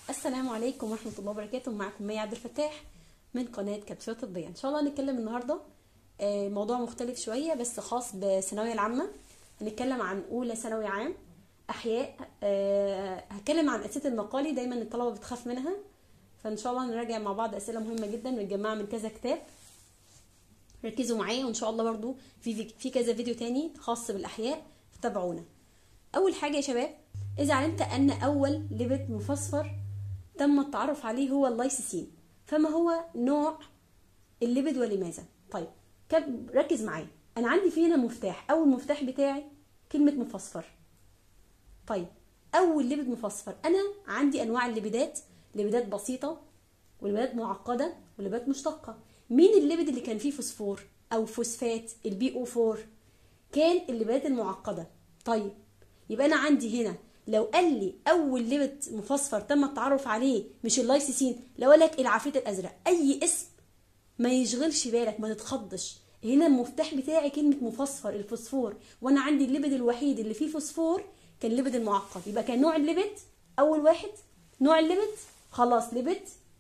السلام عليكم ورحمة الله وبركاته معكم مي عبد الفتاح من قناة كبسولة طبية إن شاء الله هنتكلم النهاردة آه، موضوع مختلف شوية بس خاص بالثانوية العامة هنتكلم عن أولى ثانوي عام أحياء آه، هتكلم عن أسئلة المقالي دايما الطلبة بتخاف منها فإن شاء الله نراجع مع بعض أسئلة مهمة جدا متجمعة من كذا كتاب ركزوا معايا وإن شاء الله برضو في في كذا فيديو تاني خاص بالأحياء فتابعونا أول حاجة يا شباب إذا علمت أن أول لبت مفسفر تم التعرف عليه هو اللايسيسين فما هو نوع الليبيد ولماذا طيب كب ركز معايا انا عندي في هنا مفتاح اول مفتاح بتاعي كلمه مفسفر طيب اول ليبيد مفسفر انا عندي انواع الليبيدات ليبيدات بسيطه وليبيدات معقده وليبيدات مشتقه مين الليبيد اللي كان فيه فوسفور او فوسفات البي او 4 كان الليبيدات المعقده طيب يبقى انا عندي هنا لو قال لي اول ليبت مفسفر تم التعرف عليه مش اللايسيسين لو قال لك العفريت الازرق اي اسم ما يشغلش بالك ما تتخضش هنا المفتاح بتاعي كلمه مفسفر الفوسفور وانا عندي الليبد الوحيد اللي فيه فوسفور كان الليبد المعقد يبقى كان نوع الليبد اول واحد نوع الليبد خلاص ليبد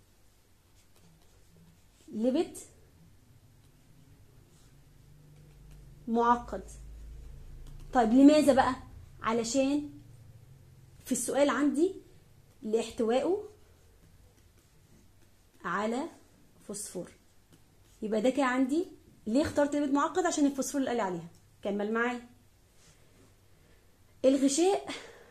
ليبد معقد طيب لماذا بقى علشان في السؤال عندي لاحتوائه على فوسفور يبقى ده كده عندي ليه اخترت ليبيد معقد عشان الفوسفور اللي قال لي عليها كمل معايا الغشاء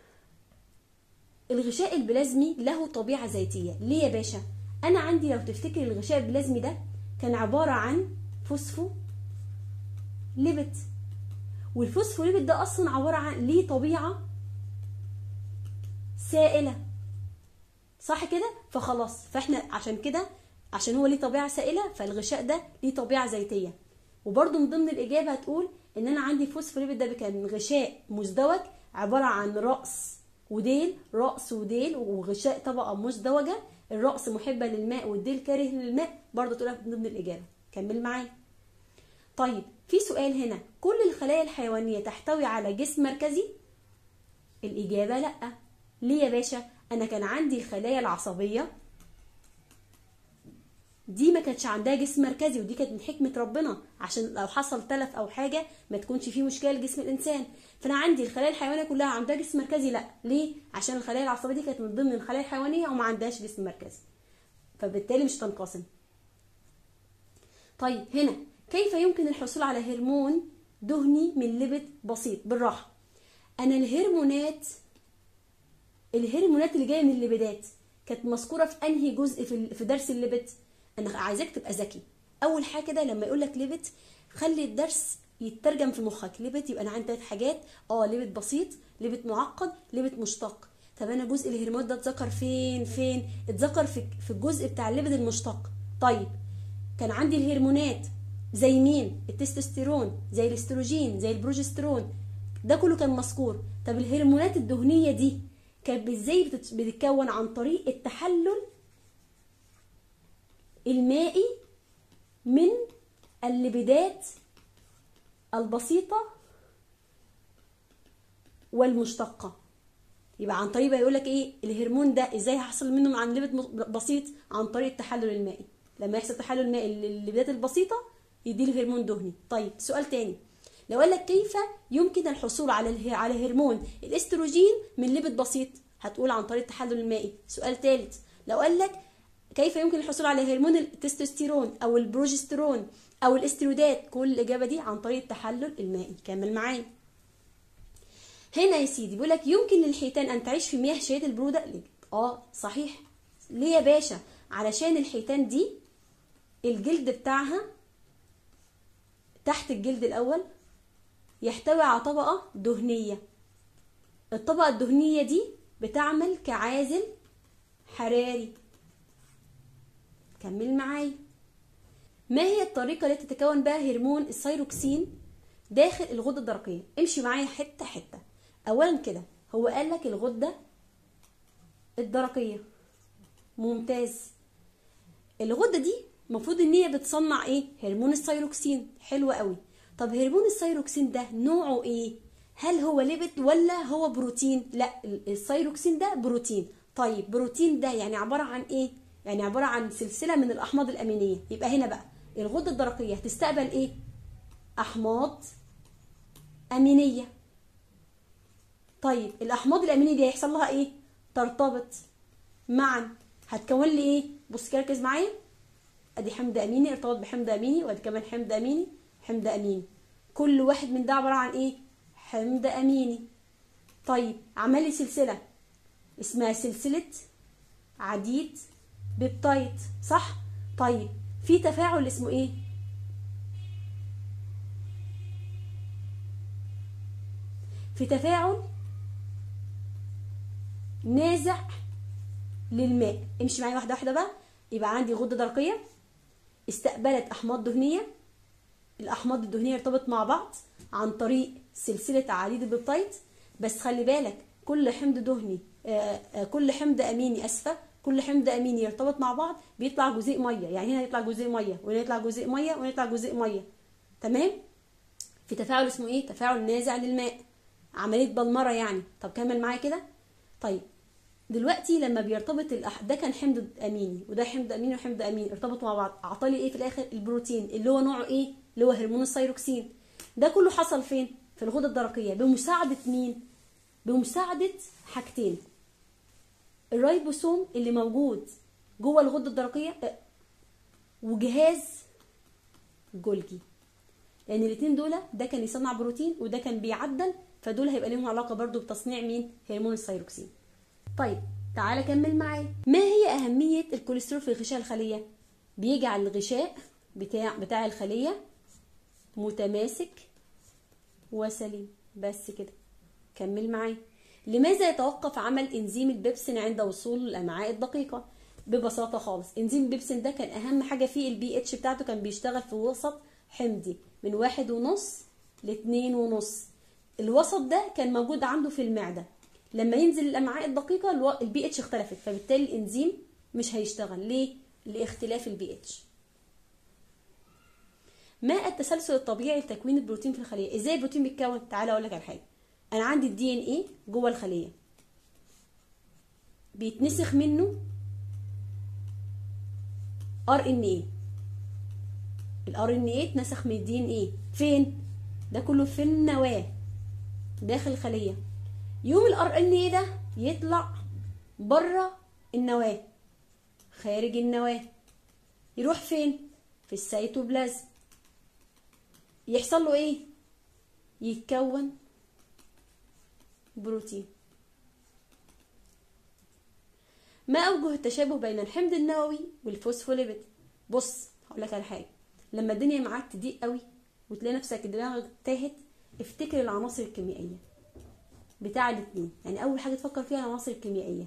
الغشاء البلازمي له طبيعة ذاتية ليه يا باشا انا عندي لو تفتكر الغشاء البلازمي ده كان عبارة عن فوسفو ليبت والفوسفوليبيد ده اصلا عبارة عن ليه طبيعة سائلة صح كده فخلاص فاحنا عشان كده عشان هو ليه طبيعة سائلة فالغشاء ده ليه طبيعة زيتية وبرده من ضمن الإجابة هتقول إن أنا عندي فوسفوليبيد ده كان غشاء مزدوج عبارة عن رأس وديل رأس وديل وغشاء طبقة مزدوجة الرأس محبة للماء والديل كاره للماء برضه تقولها من ضمن الإجابة كمل معايا طيب في سؤال هنا كل الخلايا الحيوانية تحتوي على جسم مركزي الإجابة لأ ليه يا باشا انا كان عندي الخلايا العصبيه دي ما كانتش عندها جسم مركزي ودي كانت من حكمه ربنا عشان لو حصل تلف او حاجه ما تكونش فيه مشكله لجسم الانسان فانا عندي الخلايا الحيوانيه كلها عندها جسم مركزي لا ليه عشان الخلايا العصبيه دي كانت من ضمن الخلايا الحيوانيه وما عندهاش جسم مركزي فبالتالي مش تنقسم طيب هنا كيف يمكن الحصول على هرمون دهني من لبد بسيط بالراحه انا الهرمونات الهرمونات اللي جايه من الليبيدات كانت مذكوره في انهي جزء في في درس الليبيد انا عايزاك تبقى ذكي اول حاجه كده لما يقول لك ليبيد خلي الدرس يترجم في مخك ليبيد يبقى انا عندي ثلاث حاجات اه ليبيد بسيط ليبيد معقد ليبيد مشتق طب انا جزء الهرمونات ده اتذكر فين فين اتذكر في في الجزء بتاع الليبيد المشتق طيب كان عندي الهرمونات زي مين التستوستيرون زي الاستروجين زي البروجسترون ده كله كان مذكور طب الهرمونات الدهنيه دي كانت ازاي بتتكون عن طريق التحلل المائي من الليبيدات البسيطة والمشتقة يبقى عن طريق يقول لك ايه الهرمون ده ازاي هيحصل منه عن ليبيد بسيط عن طريق التحلل المائي لما يحصل تحلل مائي للليبيدات البسيطة يدي له هرمون دهني طيب سؤال تاني لو قال لك كيف يمكن الحصول على على هرمون الاستروجين من ليبيد بسيط هتقول عن طريق التحلل المائي سؤال ثالث لو قال لك كيف يمكن الحصول على هرمون التستوستيرون او البروجسترون او الاسترويدات كل الاجابه دي عن طريق التحلل المائي كمل معايا هنا يا سيدي بيقول لك يمكن للحيتان ان تعيش في مياه شديده البروده اه صحيح ليه يا باشا علشان الحيتان دي الجلد بتاعها تحت الجلد الاول يحتوي على طبقة دهنية الطبقة الدهنية دي بتعمل كعازل حراري كمل معايا ما هي الطريقة التي تتكون بها هرمون السيروكسين داخل الغدة الدرقية امشي معايا حتة حتة اولا كده هو قال لك الغدة الدرقية ممتاز الغدة دي المفروض ان هي بتصنع ايه هرمون السيروكسين حلو قوي طب هرمون السيروكسين ده نوعه ايه هل هو ليبت ولا هو بروتين لا السيروكسين ده بروتين طيب بروتين ده يعني عباره عن ايه يعني عباره عن سلسله من الاحماض الامينيه يبقى هنا بقى الغده الدرقيه هتستقبل ايه احماض امينيه طيب الاحماض الامينيه دي هيحصل لها ايه ترتبط معا هتكون لي ايه بص كده ركز معايا ادي حمض اميني ارتبط بحمض اميني وادي كمان حمض اميني حمض اميني كل واحد من ده عباره عن ايه حمض اميني طيب عمل لي سلسله اسمها سلسله عديد بيبتايد صح طيب في تفاعل اسمه ايه في تفاعل نازع للماء امشي معايا واحده واحده بقى يبقى عندي غده درقيه استقبلت احماض دهنيه الاحماض الدهنيه ارتبط مع بعض عن طريق سلسله عديد البيبتايد بس خلي بالك كل حمض دهني آآ آآ كل حمض اميني اسفه كل حمض اميني يرتبط مع بعض بيطلع جزيء ميه يعني هنا يطلع جزيء ميه وهنا يطلع جزيء ميه وهنا يطلع جزيء ميه تمام في تفاعل اسمه ايه تفاعل نازع للماء عمليه بلمره يعني طب كمل معايا كده طيب دلوقتي لما بيرتبط الأح... ده كان حمض اميني وده حمض اميني وحمض اميني ارتبطوا مع بعض اعطالي ايه في الاخر البروتين اللي هو نوعه ايه اللي هو هرمون الثيروكسين ده كله حصل فين في الغده الدرقيه بمساعده مين بمساعده حاجتين الرايبوسوم اللي موجود جوه الغده الدرقيه وجهاز جولجي لان الاثنين دول ده كان يصنع بروتين وده كان بيعدل فدول هيبقى لهم علاقه برضو بتصنيع مين هرمون الثيروكسين طيب تعالى كمل معايا ما هي اهميه الكوليسترول في غشاء الخليه بيجعل الغشاء بتاع بتاع الخليه متماسك وسليم بس كده كمل معايا لماذا يتوقف عمل انزيم البيبسين عند وصول الامعاء الدقيقه ببساطه خالص انزيم البيبسين ده كان اهم حاجه فيه البي اتش بتاعته كان بيشتغل في وسط حمضي من واحد ونص لاتنين ونص الوسط ده كان موجود عنده في المعده لما ينزل الامعاء الدقيقه البي اتش اختلفت فبالتالي الانزيم مش هيشتغل ليه لاختلاف البي اتش ما التسلسل الطبيعي لتكوين البروتين في الخليه ازاي البروتين بيتكون تعالى اقول لك على حاجه انا عندي الدي ان ايه جوه الخليه بيتنسخ منه ار ان ايه الار ان ايه اتنسخ من الدي ان ايه فين ده كله في النواه داخل الخليه يوم الار ان ايه ده يطلع بره النواه خارج النواه يروح فين في السيتوبلازم يحصل له ايه يتكون بروتين ما اوجه التشابه بين الحمض النووي والفوسفوليبيد بص هقول لك على حاجه لما الدنيا معاك تضيق قوي وتلاقي نفسك دماغك تاهت افتكر العناصر الكيميائيه بتاع الاثنين يعني اول حاجه تفكر فيها العناصر الكيميائيه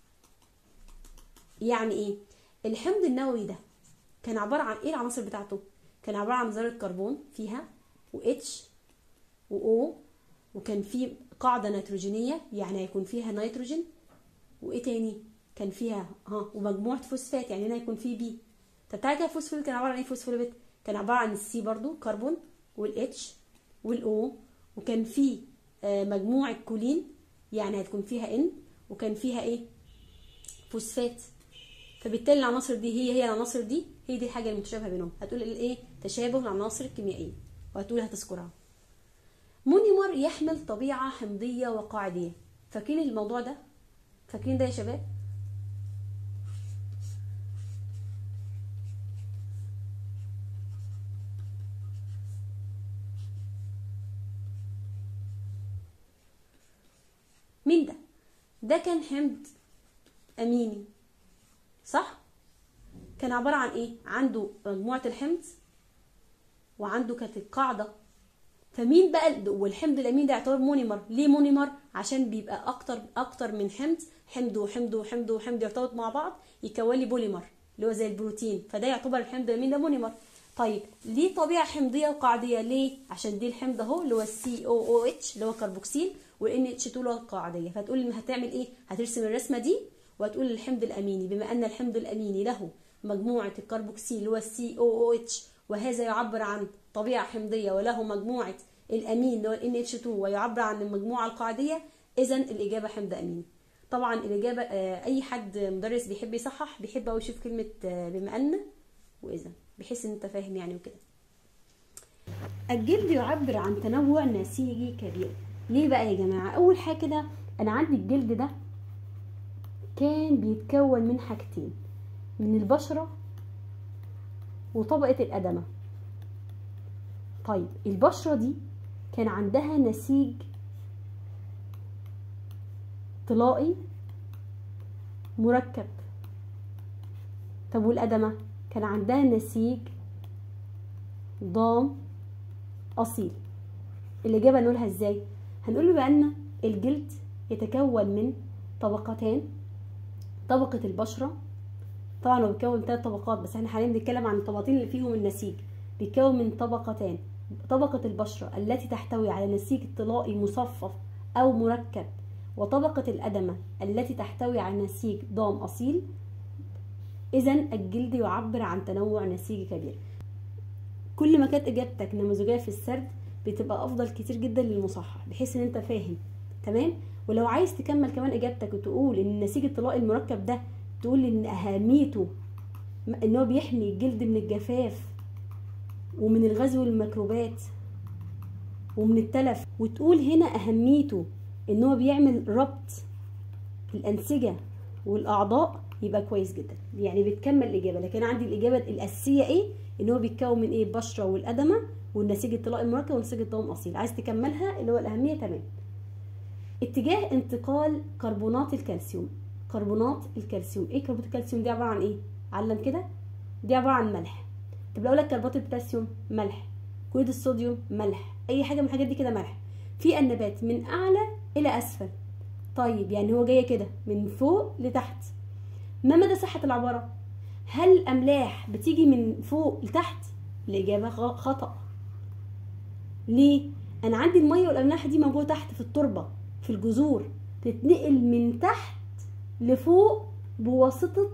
يعني ايه الحمض النووي ده كان عباره عن ايه العناصر بتاعته كان عباره عن ذره كربون فيها و اتش و او وكان في قاعده نيتروجينيه يعني هيكون فيها نيتروجين وايه تاني كان فيها ها ومجموعه فوسفات يعني هنا يكون في بي طب تعالى كده الفوسفوليبيد كان عباره عن ايه فوسفوليبيد كان عباره عن السي برضو كربون والاتش والاو وكان في مجموعه كولين يعني هتكون فيها ان وكان فيها ايه فوسفات فبالتالي العناصر دي هي هي العناصر دي هي دي الحاجه المتشابهه بينهم هتقول الايه تشابه العناصر الكيميائيه وهتقول هتذكرها مونيمر يحمل طبيعه حمضيه وقاعديه فاكرين الموضوع ده فاكرين ده يا شباب مين ده ده كان حمض اميني صح كان عبارة عن ايه عنده مجموعة الحمض وعنده كانت القاعدة فمين بقى والحمض الامين ده يعتبر مونيمر ليه مونيمر عشان بيبقى اكتر اكتر من حمض حمض وحمض وحمض وحمض يرتبط مع بعض يكون لي بوليمر اللي هو زي البروتين فده يعتبر الحمض الامين ده مونيمر طيب ليه طبيعه حمضيه وقاعديه ليه عشان دي الحمض اهو اللي هو السي او او اتش اللي هو كربوكسيل والان اتش 2 اللي هو القاعديه فتقول ان هتعمل ايه هترسم الرسمه دي وهتقول الحمض الاميني بما ان الحمض الاميني له مجموعه الكربوكسيل اللي هو السي او او اتش وهذا يعبر عن طبيعه حمضيه وله مجموعه الامين اللي هو ال NH2 ويعبر عن المجموعه القاعديه اذا الاجابه حمض اميني طبعا الاجابه آه، اي حد مدرس بيحب يصحح بيحب قوي يشوف كلمه آه، بما ان واذا بحيث ان انت فاهم يعني وكده الجلد يعبر عن تنوع نسيجي كبير ليه بقى يا جماعه اول حاجه كده انا عندي الجلد ده كان بيتكون من حاجتين من البشره وطبقه الادمه طيب البشره دي كان عندها نسيج طلائي مركب طب والأدمة كان عندها نسيج ضام أصيل الإجابة نقولها إزاي هنقول بأن الجلد يتكون من طبقتين طبقة البشرة طبعا هو بيتكون من ثلاث طبقات بس احنا حاليا بنتكلم عن الطبقتين اللي فيهم النسيج بيتكون من طبقتين طبقة البشرة التي تحتوي على نسيج طلائي مصفف أو مركب وطبقة الأدمة التي تحتوي على نسيج ضام أصيل إذا الجلد يعبر عن تنوع نسيجي كبير كل ما كانت إجابتك نموذجية في السرد بتبقى أفضل كتير جدا للمصحح بحيث إن أنت فاهم تمام ولو عايز تكمل كمان إجابتك وتقول إن النسيج الطلائي المركب ده تقول إن أهميته إن هو بيحمي الجلد من الجفاف ومن الغزو والميكروبات ومن التلف وتقول هنا أهميته ان هو بيعمل ربط الانسجه والاعضاء يبقى كويس جدا يعني بتكمل الاجابه لكن عندي الاجابه الاساسيه ايه ان هو بيتكون من ايه البشره والادمه والنسيج الطلائي المركب ونسيج الضوء اصيل عايز تكملها اللي هو الاهميه تمام اتجاه انتقال كربونات الكالسيوم كربونات الكالسيوم ايه كربونات الكالسيوم دي عباره عن ايه علم كده دي عباره عن ملح طب لو لك كربونات البوتاسيوم ملح كلوريد الصوديوم ملح اي حاجه من الحاجات دي كده ملح في النبات من اعلى الى اسفل طيب يعني هو جايه كده من فوق لتحت ما مدى صحه العباره هل الاملاح بتيجي من فوق لتحت الاجابه خطا ليه انا عندي الميه والاملاح دي موجوده تحت في التربه في الجذور تتنقل من تحت لفوق بواسطه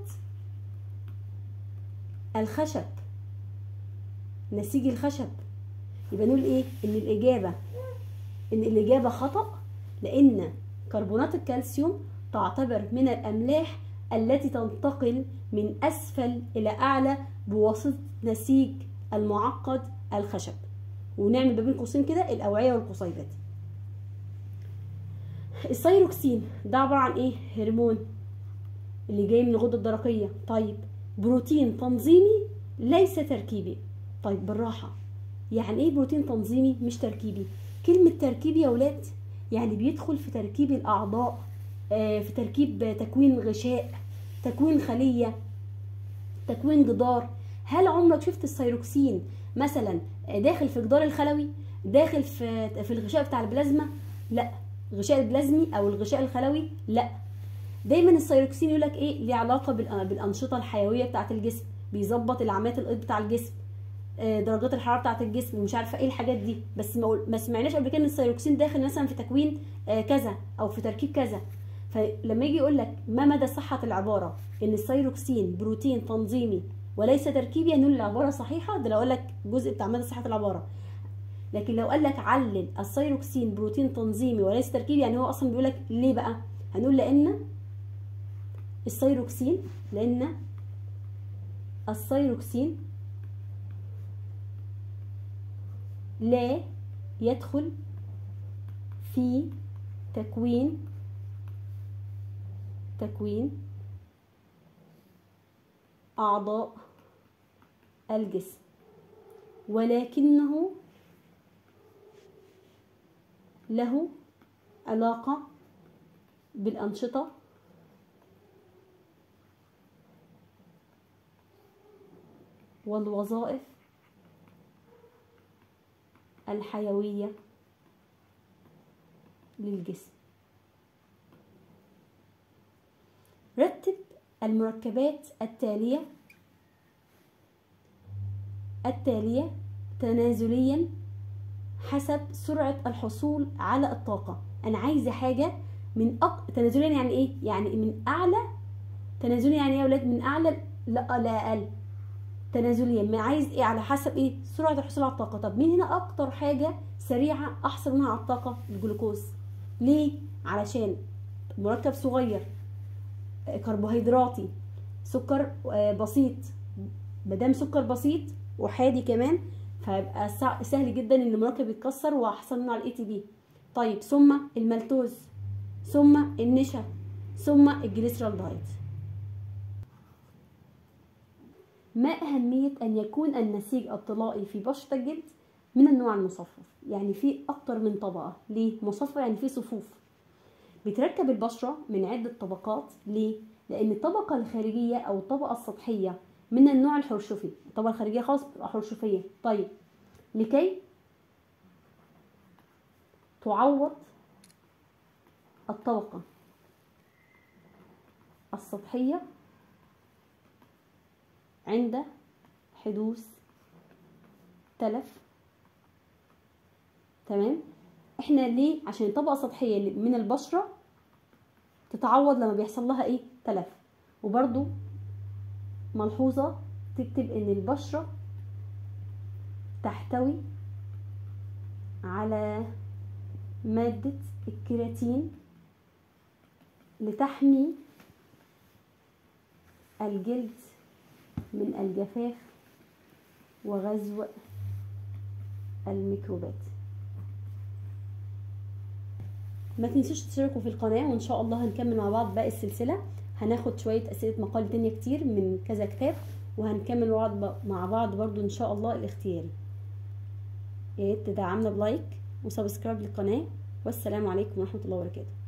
الخشب نسيج الخشب يبقى نقول ايه ان الاجابه ان الاجابه خطا لان كربونات الكالسيوم تعتبر من الاملاح التي تنتقل من اسفل الى اعلى بواسطه نسيج المعقد الخشب ونعمل ما بين قوسين كده الاوعيه والقصيبات السيروكسين ده عباره عن ايه هرمون اللي جاي من الغده الدرقيه طيب بروتين تنظيمي ليس تركيبي طيب بالراحه يعني ايه بروتين تنظيمي مش تركيبي كلمه تركيبي يا ولاد يعني بيدخل في تركيب الاعضاء في تركيب تكوين غشاء تكوين خليه تكوين جدار هل عمرك شفت السيروكسين مثلا داخل في جدار الخلوي داخل في في الغشاء بتاع البلازما لا الغشاء البلازمي او الغشاء الخلوي لا دايما السيروكسين يقول لك ايه ليه علاقه بالانشطه الحيويه بتاعه الجسم بيظبط العمليات الايض بتاع الجسم درجات الحراره بتاعه الجسم ومش عارفه ايه الحاجات دي بس ما ما سمعناش قبل كده ان السيروكسين داخل مثلا في تكوين كذا او في تركيب كذا فلما يجي يقول لك ما مدى صحه العباره ان السيروكسين بروتين تنظيمي وليس تركيبي يعني العباره صحيحه ده لو قال لك جزء بتاع مدى صحه العباره لكن لو قال لك علل السيروكسين بروتين تنظيمي وليس تركيبي يعني هو اصلا بيقول لك ليه بقى هنقول لان السيروكسين لان السيروكسين لا يدخل في تكوين تكوين أعضاء الجسم ولكنه له علاقة بالأنشطة والوظائف الحيوية للجسم رتب المركبات التالية التالية تنازليا حسب سرعة الحصول على الطاقة أنا عايزة حاجة من أق... تنازليا يعني إيه؟ يعني من أعلى تنازليا يعني إيه يا ولاد؟ من أعلى لا لأقل تنازليا ما عايز ايه على حسب ايه سرعه الحصول على الطاقه طب مين هنا اكتر حاجه سريعه احصل منها على الطاقه الجلوكوز ليه علشان مركب صغير آه، كربوهيدراتي سكر آه، بسيط مادام سكر بسيط وحادي كمان فهيبقى سع- سهل جدا ان المركب يتكسر وهحصل منه على الاي تي بي طيب ثم المالتوز ثم النشا ثم الجليسرال دايت ما أهمية أن يكون النسيج الطلائي في بشرة الجلد من النوع المصفف يعني في أكتر من طبقة ليه؟ مصفف يعني في صفوف بتركب البشرة من عدة طبقات ليه؟ لأن الطبقة الخارجية أو الطبقة السطحية من النوع الحرشفي الطبقة الخارجية خالص بتبقى حرشفية طيب لكي تعوض الطبقة السطحية عند حدوث تلف تمام احنا ليه عشان الطبقة السطحية من البشرة تتعوض لما بيحصل لها ايه تلف وبرضو ملحوظة تكتب ان البشرة تحتوي على مادة الكيراتين لتحمي الجلد من الجفاف وغزو الميكروبات ما تنسوش تشتركوا في القناة وان شاء الله هنكمل مع بعض باقي السلسلة هناخد شوية اسئلة مقال تانية كتير من كذا كتاب وهنكمل مع بعض مع بعض برضو ان شاء الله الاختياري يا ريت تدعمنا بلايك وسبسكرايب للقناة والسلام عليكم ورحمة الله وبركاته